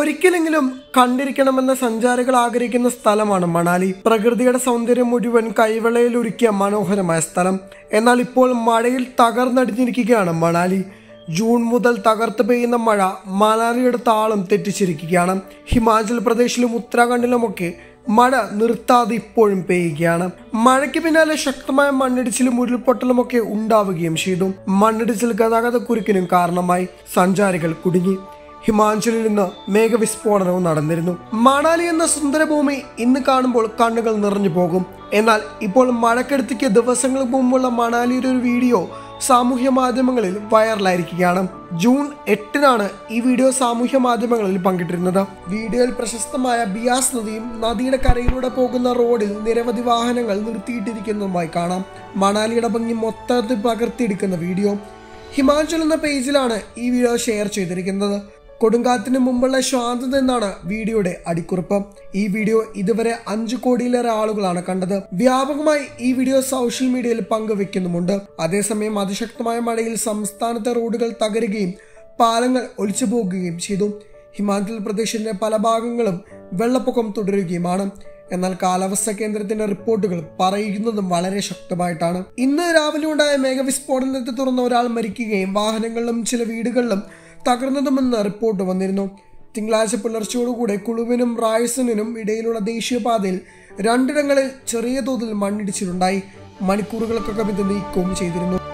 ഒരിക്കലെങ്കിലും കണ്ടിരിക്കണമെന്ന സഞ്ചാരികൾ ആഗ്രഹിക്കുന്ന സ്ഥലമാണ് മണാലി പ്രകൃതിയുടെ സൗന്ദര്യം മുഴുവൻ കൈവെള്ളയിൽ ഒരുക്കിയ മനോഹരമായ സ്ഥലം എന്നാൽ ഇപ്പോൾ മഴയിൽ തകർന്നടിഞ്ഞിരിക്കുകയാണ് മണാലി ജൂൺ മുതൽ തകർത്ത് പെയ്യുന്ന മഴ മണാലിയുടെ താളം തെറ്റിച്ചിരിക്കുകയാണ് ഹിമാചൽ പ്രദേശിലും ഉത്തരാഖണ്ഡിലുമൊക്കെ മഴ നിർത്താതെ ഇപ്പോഴും പെയ്യുകയാണ് മഴയ്ക്ക് പിന്നാലെ ശക്തമായ മണ്ണിടിച്ചിലും ഉരുൾപൊട്ടലും ഒക്കെ ഉണ്ടാവുകയും ചെയ്തു മണ്ണിടിച്ചിൽ ഗതാഗത കുരുക്കിനും കാരണമായി സഞ്ചാരികൾ കുടുങ്ങി ഹിമാചലിൽ നിന്ന് മേഘവിസ്ഫോടനവും നടന്നിരുന്നു മണാലി എന്ന സുന്ദരഭൂമി ഇന്ന് കാണുമ്പോൾ കണ്ണുകൾ നിറഞ്ഞു പോകും എന്നാൽ ഇപ്പോൾ മഴക്കെടുത്തിക്ക് ദിവസങ്ങൾക്ക് മുമ്പുള്ള മണാലിയുടെ ഒരു വീഡിയോ സാമൂഹ്യ മാധ്യമങ്ങളിൽ വൈറലായിരിക്കുകയാണ് ജൂൺ എട്ടിനാണ് ഈ വീഡിയോ സാമൂഹ്യ മാധ്യമങ്ങളിൽ പങ്കിട്ടിരുന്നത് വീഡിയോയിൽ പ്രശസ്തമായ ബിയാസ് നദിയും നദിയുടെ കരയിലൂടെ പോകുന്ന റോഡിൽ നിരവധി വാഹനങ്ങൾ നിർത്തിയിട്ടിരിക്കുന്നതുമായി കാണാം മണാലിയുടെ ഭംഗി മൊത്തത്തിൽ പകർത്തിയെടുക്കുന്ന വീഡിയോ ഹിമാചൽ എന്ന പേജിലാണ് ഈ വീഡിയോ ഷെയർ ചെയ്തിരിക്കുന്നത് കൊടുങ്കാറ്റിന് മുമ്പുള്ള ശാന്തത എന്നാണ് വീഡിയോയുടെ അടിക്കുറിപ്പ് ഈ വീഡിയോ ഇതുവരെ അഞ്ചു കോടിയിലേറെ ആളുകളാണ് കണ്ടത് വ്യാപകമായി ഈ വീഡിയോ സോഷ്യൽ മീഡിയയിൽ പങ്കുവെക്കുന്നുമുണ്ട് അതേസമയം അതിശക്തമായ മഴയിൽ സംസ്ഥാനത്തെ റോഡുകൾ തകരുകയും പാലങ്ങൾ ഒലിച്ചു പോകുകയും ചെയ്തു ഹിമാചൽ പ്രദേശിന്റെ പല ഭാഗങ്ങളും വെള്ളപ്പൊക്കം തുടരുകയുമാണ് എന്നാൽ കാലാവസ്ഥാ കേന്ദ്രത്തിന്റെ റിപ്പോർട്ടുകൾ പറയുന്നതും വളരെ ശക്തമായിട്ടാണ് ഇന്ന് രാവിലെ ഉണ്ടായ മേഘവിസ്ഫോടനത്തെ തുടർന്ന് ഒരാൾ മരിക്കുകയും വാഹനങ്ങളിലും ചില വീടുകളിലും തകർന്നതുമെന്ന് റിപ്പോർട്ട് വന്നിരുന്നു തിങ്കളാഴ്ച പുലർച്ചയോടുകൂടെ കുളുവിനും റായ്സണിനും ഇടയിലുള്ള ദേശീയപാതയിൽ രണ്ടിടങ്ങളിൽ ചെറിയ തോതിൽ മണ്ണിടിച്ചിലുണ്ടായി മണിക്കൂറുകൾക്കകം ഇത് നീക്കവും ചെയ്തിരുന്നു